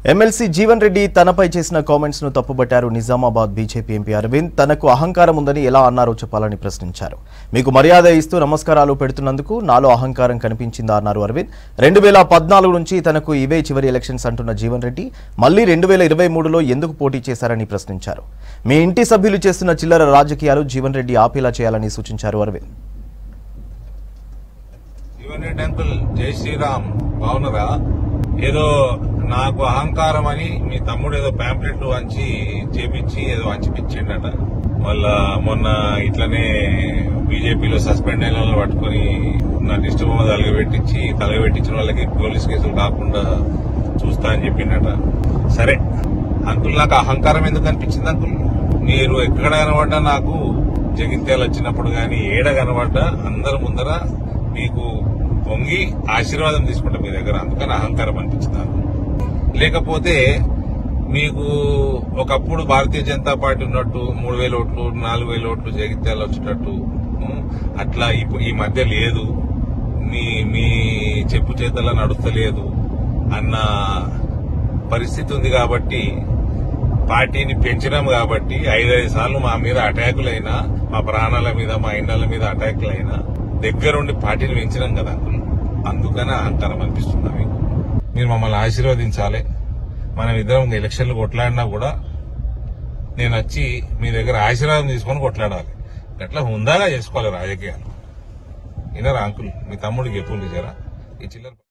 MLC Jeevan Reddy తనపై చేసిన comments ను తప్పుబట్టారు నిజామాబాద్ బీజేపీ ఎంపీ అరవింద్ తనకు అహంకారం ఉందని ఎలా అన్నారో చెప్పాలని ప్రశ్నించారు మీకు మర్యాద ఇస్తూ నమస్కారాలు పెడుతున్నందుకు నాలో అహంకారం కనిపించిందా అన్నారు అరవింద్ రెండు వేల పద్నాలుగు నుంచి తనకు ఇవే చివరి ఎలక్షన్స్ అంటున్న జీవన్ రెడ్డి మళ్లీ రెండు వేల ఇరవై మూడులో ఎందుకు పోటీ చేశారని ప్రశ్నించారు మీ ఇంటి సభ్యులు చేస్తున్న చిల్లర రాజకీయాలు జీవన్ రెడ్డి ఆపేలా చేయాలని సూచించారు అరవింద్ జీవన్ రెడ్డి అంకుల్ జై శ్రీరామ్ బాగున్నారా ఏదో నాకు అహంకారం అని మీ తమ్ముడు ఏదో ప్యాంప్లెట్ వంచి చేపించి ఏదో వంచిపించిండట మళ్ళా మొన్న ఇట్లనే బీజేపీలో సస్పెండ్ అయిన వాళ్ళని పట్టుకుని నా దిష్టి బొమ్మ తలగబెట్టించి తలగబెట్టించిన వాళ్ళకి పోలీస్ కేసులు కాకుండా చూస్తా అని చెప్పిండట సరే అంకుల్ నాకు అహంకారం ఎందుకు అనిపించింది అంకుల్ మీరు ఎక్కడ కనబడ్డా నాకు జగిత్యాలు వచ్చినప్పుడు గాని ఏడ కనబడ్డా అందరి ముందర మీకు పొంగి ఆశీర్వాదం తీసుకుంటా మీ దగ్గర అందుకని అహంకారం అనిపించింది నాకు లేకపోతే మీకు ఒకప్పుడు భారతీయ జనతా పార్టీ ఉన్నట్టు మూడు వేల ఓట్లు నాలుగు వేల ఓట్లు జగిత్యాలు వచ్చేటట్టు ఉం, అట్లా ఇప్పుడు ఈ మధ్య లేదు మీ మీ చెప్పు చేతల నడుస్తలేదు అన్న పరిస్థితి ఉంది కాబట్టి పార్టీని పెంచినాం కాబట్టి ఐదైదు సార్లు మా మీద అటాకులైనా మా ప్రాణాల మీద మా ఇండాల మీద అటాకులైనా దగ్గరుండి పార్టీని పెంచినాం కదా అంకుల్ అందుకనే అహంకారం అనిపిస్తుంది మీకు మీరు మమ్మల్ని ఆశీర్వదించాలి మనం ఇద్దరం ఎలక్షన్లు కొట్లాడినా కూడా నేను వచ్చి మీ దగ్గర ఆశీర్వాదం తీసుకొని కొట్లాడాలి అట్లా హుందాగా చేసుకోవాలి రాజకీయాలు వినరా అంకుల్ మీ తమ్ముడికి ఎప్పుడు జరా ఈ చిల్లర